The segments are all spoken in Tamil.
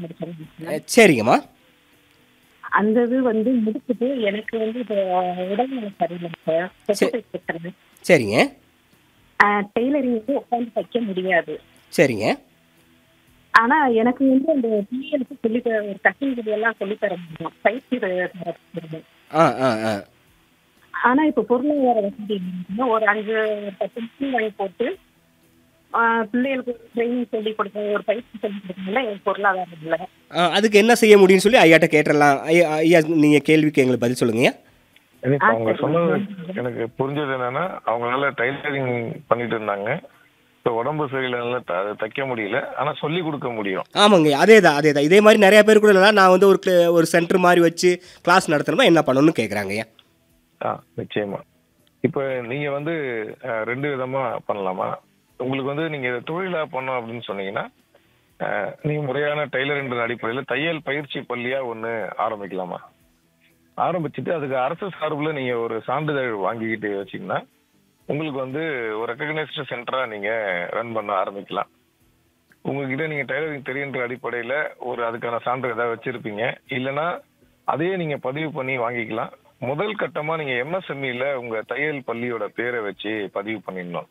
முடிச்சிருந்துச்சு அஹ், சரிங்கம்மா அந்த இது வந்து முடிச்சுட்டு எனக்கு வந்து இப்போ உடல்நல சரியில்லை சார் எக்ஸசைஸ் கொடுத்துறேன் சரிங்க டெய்லரிங் வந்து உட்காந்து தைக்க முடியாது சரிங்க ஆனா எனக்கு வந்து அந்த பிள்ளைகளுக்கு சொல்லி தர ஒரு கட்டிங் எல்லாம் சொல்லி தர முடியும் பயிற்சி தர முடியும் ஆ ஆ ஆ ஆனா இப்ப பொருளாதார வசதி இல்லைன்னா ஒரு அஞ்சு பத்து நிமிஷம் வாங்கி போட்டு ஆஹ் பிள்ளைகளுக்கு ட்ரைனிங் சொல்லி கொடுக்க ஒரு பயிற்சி சொல்லி கொடுக்கணும்ல எனக்கு பொருளாதாரம் இல்லை ஆ, அதுக்கு என்ன செய்ய முடியும்னு சொல்லி ஐயாட்ட கேட்டுடலாம் ஐயா ஐயா நீங்கள் கேள்விக்கு எங்களுக்கு பதில் சொல்லுங்கய்யா எனக்கு அவங்க சொன்னது எனக்கு புரிஞ்சது என்னன்னா அவங்களால டைலரிங் பண்ணிட்டு இருந்தாங்க இப்போ உடம்பு சரியில்லைனால த- அதை தைக்க முடியல ஆனா சொல்லி கொடுக்க முடியும் ஆமாங்க அதே தான் அதே தான் இதே மாதிரி நிறைய பேர் கூட இல்லைனா நான் வந்து ஒரு cl- ஒரு சென்டர் மாதிரி வச்சு கிளாஸ் நடத்தணுமா என்ன பண்ணணும்னு கேட்குறாங்கய்யா ஆ நிச்சயமா இப்போ நீங்க வந்து அஹ், ரெண்டு விதமா பண்ணலாமா உங்களுக்கு வந்து நீங்க இதை தொழிலா பண்ணோம் அப்படின்னு சொன்னீங்கன்னா அஹ், நீங்க முறையான டெய்லரிங் அடிப்படையில் தையல் பயிற்சி பள்ளியா ஒன்று ஆரம்பிக்கலாமா ஆரம்பிச்சுட்டு அதுக்கு அரசு சார்பில் நீங்க ஒரு சான்றிதழ் வாங்கிக்கிட்டு வச்சீங்கன்னா உங்களுக்கு வந்து ஒரு ரெக்கக்னைஸ்டு சென்டரா நீங்க ரன் பண்ண ஆரம்பிக்கலாம் உங்ககிட்ட நீங்க டைலரிங் தெரியுன்ற அடிப்படையில ஒரு அதுக்கான சான்று ஏதாவது வச்சிருப்பீங்க இல்லைன்னா அதையே நீங்க பதிவு பண்ணி வாங்கிக்கலாம் முதல் கட்டமா நீங்க எம்எஸ்எம்இல உங்க தையல் பள்ளியோட பேரை வச்சு பதிவு பண்ணிடணும்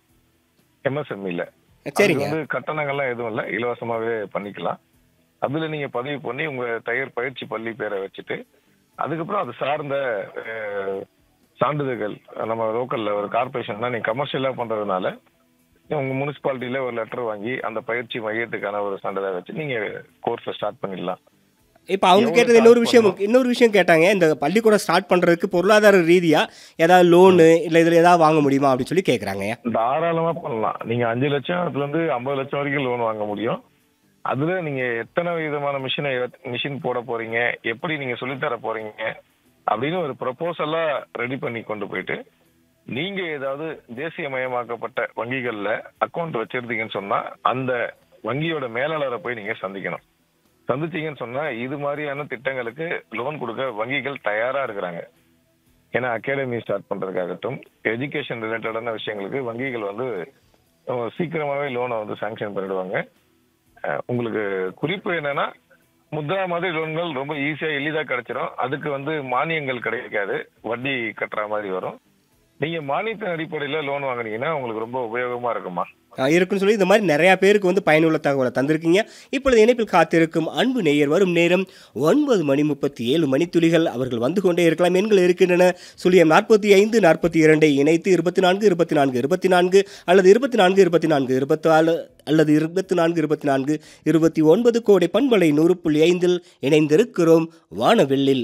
எம்எஸ்எம்இல சரிங்க வந்து கட்டணங்கள்லாம் எதுவும் இல்லை இலவசமாவே பண்ணிக்கலாம் அதுல நீங்க பதிவு பண்ணி உங்க தையல் பயிற்சி பள்ளி பேரை வச்சுட்டு அதுக்கப்புறம் அது சார்ந்த அஹ், சான்றிதழ்கள் நம்ம லோக்கல்ல ஒரு கார்பரேஷன் நீங்க கமர்ஷியலா பண்றதுனால உங்க முனிசிபாலிட்டியில ஒரு லெட்டர் வாங்கி அந்த பயிற்சி மையத்துக்கான ஒரு சான்றிதழ் வச்சு நீங்க கோர்ஸை ஸ்டார்ட் பண்ணிடலாம் இப்போ அவங்க எவ்வளவு கேட்டது இன்னொரு charge விஷயம் இன்னொரு விஷயம் கேட்டாங்க இந்த பள்ளிக்கூடம் ஸ்டார்ட் பண்ணுறதுக்கு பொருளாதார ரீதியாக ஏதாவது லோனு இல்லை இதில் ஏதாவது வாங்க முடியுமா அப்படின்னு சொல்லி கேட்குறாங்கய்யா தாராளமா பண்ணலாம் நீங்க அஞ்சு லட்சத்துல இருந்து ஐம்பது லட்சம் வரைக்கும் லோன் வாங்க முடியும் அதுல நீங்க எத்தனை விதமான மிஷினை மிஷின் போட போறீங்க எப்படி நீங்க சொல்லித்தர போறீங்க அப்படின்னு ஒரு ப்ரொபோசலா ரெடி பண்ணி கொண்டு போயிட்டு நீங்க ஏதாவது தேசியமயமாக்கப்பட்ட வங்கிகள்ல அக்கௌண்ட் வச்சிருந்தீங்கன்னு சொன்னா அந்த வங்கியோட மேலாளரை போய் நீங்க சந்திக்கணும் சந்திச்சீங்கன்னு சொன்னா இது மாதிரியான திட்டங்களுக்கு லோன் கொடுக்க வங்கிகள் தயாரா இருக்கிறாங்க ஏன்னா அகாடமி ஸ்டார்ட் பண்றதுக்காகட்டும் எஜுகேஷன் ரிலேட்டடான விஷயங்களுக்கு வங்கிகள் வந்து அஹ், சீக்கிரமாவே லோனை வந்து சாங்ஷன் பண்ணிடுவாங்க அஹ், உங்களுக்கு குறிப்பு என்னன்னா முத்ரா மாதிரி லோன்கள் ரொம்ப ஈஸியா எளிதா கிடைச்சிரும் அதுக்கு வந்து மானியங்கள் கிடைக்காது வட்டி கட்டுற மாதிரி வரும் நீங்க மானியத்தின் அடிப்படையில லோன் வாங்குனீங்கன்னா உங்களுக்கு ரொம்ப உபயோகமா இருக்குமா ஆ, இருக்குன்னு சொல்லி இந்த மாதிரி நிறையா பேருக்கு வந்து பயனுள்ள தகவலை தந்திருக்கீங்க இப்பொழுது இணைப்பில் காத்திருக்கும் அன்பு நேயர் வரும் நேரம் ஒன்பது மணி முப்பத்தி ஏழு மணித்துளிகள் அவர்கள் வந்து கொண்டே இருக்கலாம் எண்கள் இருக்கின்றன சுழியம் நாற்பத்தி ஐந்து நாற்பத்தி இரண்டை இணைத்து இருபத்தி நான்கு இருபத்தி நான்கு இருபத்தி நான்கு அல்லது இருபத்தி நான்கு இருபத்தி நான்கு இருபத்தி நாலு அல்லது இருபத்தி நான்கு இருபத்தி நான்கு இருபத்தி ஒன்பது கோடை பண்பலை நூறு புள்ளி ஐந்தில் இணைந்திருக்கிறோம் வானவெள்ளில்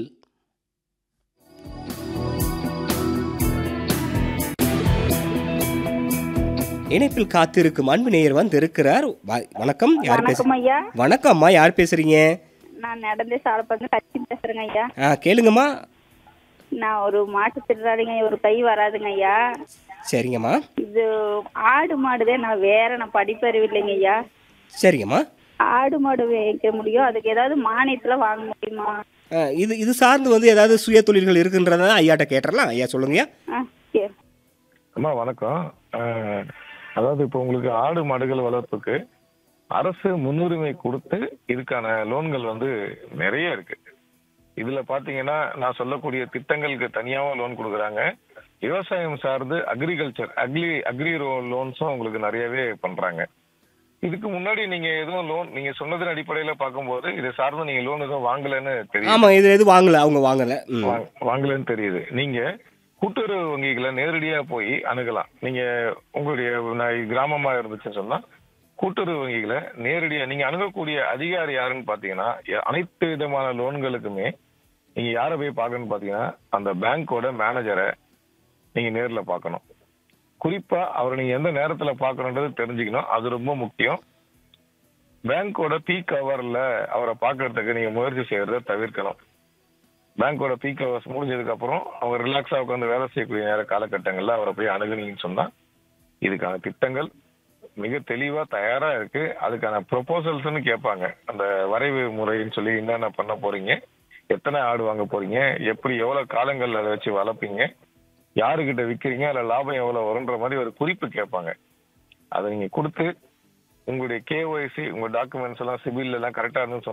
இணைப்பில் காத்திருக்கும் அன்பு நேயர் வந்து இருக்கிறார் வ- வணக்கம் யார் பேச வணக்கம் ஐயா வணக்கம்மா யார் பேசுறீங்க நான் நடந்தே சாலப்பங்க கட்சி பேசுறேங்க ஐயா ஆ கேளுங்கம்மா நான் ஒரு மாற்றுத்திறனாளிங்க ஒரு கை வராதுங்க ஐயா சரிங்கம்மா இது ஆடு மாடுதே நான் வேற நான் படிப்பறிவு இல்லைங்க ஐயா சரிங்கம்மா ஆடு மாடு வைக்க முடியும் அதுக்கு ஏதாவது மானியத்துல வாங்க முடியுமா ஆ, இது இது சார்ந்து வந்து ஏதாவது சுய தொழில்கள் இருக்குன்றத ஐயாட்ட கேட்டுறலாம் ஐயா சொல்லுங்கய்யா ஆ சரி அம்மா வணக்கம் அஹ், அதாவது இப்போ உங்களுக்கு ஆடு மாடுகள் வளர்ப்புக்கு அரசு முன்னுரிமை கொடுத்து இதுக்கான லோன்கள் வந்து நிறைய இருக்கு இதுல பாத்தீங்கன்னா நான் சொல்லக்கூடிய திட்டங்களுக்கு தனியாவும் லோன் கொடுக்குறாங்க விவசாயம் சார்ந்து அக்ரிகல்ச்சர் அக்ரி அக்ரி லோன்ஸும் உங்களுக்கு நிறையவே பண்றாங்க இதுக்கு முன்னாடி நீங்க எதுவும் லோன் நீங்க சொன்னதன் அடிப்படையில பார்க்கும்போது இதை சார்ந்து நீங்க லோன் எதுவும் வாங்கலைன்னு தெரியும் ஆமா இது எதுவும் வாங்கல அவங்க வாங்கல ம் வாங்க- வாங்கலைன்னு தெரியுது நீங்க கூட்டுறவு வங்கிகளை நேரடியா போய் அணுகலாம் நீங்க உங்களுடைய நான் கிராமமா இருந்துச்சுன்னு சொன்னா கூட்டுறவு வங்கிகளை நேரடியா நீங்க அணுகக்கூடிய அதிகாரி யாருன்னு பாத்தீங்கன்னா எ- அனைத்து விதமான லோன்களுக்குமே நீங்க யாரை போய் பார்க்கணும்னு பாத்தீங்கன்னா அந்த பேங்கோட மேனேஜரை நீங்க நேர்ல பார்க்கணும் குறிப்பா அவரை நீங்க எந்த நேரத்துல பார்க்கணுன்றது தெரிஞ்சுக்கணும் அது ரொம்ப முக்கியம் பேங்கோட பீக் ஹவர்ல அவரை பார்க்கறதுக்கு நீங்க முயற்சி செய்யறத தவிர்க்கணும் பேங்கோட பீக் ஹவர்ஸ் முடிஞ்சதுக்கு அப்புறம் அவர் ரிலாக்ஸா உட்காந்து வேலை செய்யக்கூடிய நேர காலகட்டங்கள்ல அவரை போய் அணுகுனீங்கன்னு சொன்னா இதுக்கான திட்டங்கள் மிக தெளிவா தயாரா இருக்கு அதுக்கான ப்ரொபோசல்ஸ்னு கேட்பாங்க அந்த வரைவு முறைன்னு சொல்லி என்னென்ன பண்ண போறீங்க எத்தனை ஆடு வாங்க போறீங்க எப்படி எவ்வளவு காலங்கள் அதை வச்சு வளர்ப்பீங்க யாருக்கிட்ட விக்கிறீங்க அதுல லாபம் எவ்வளவு வரும்ன்ற மாதிரி ஒரு குறிப்பு கேட்பாங்க அதை நீங்க கொடுத்து உங்களுடைய கேஒய்சி உங்க டாக்குமெண்ட்ஸ் எல்லாம் சிபில் எல்லாம் கரெக்டா இருந்துன்னு சொன்னா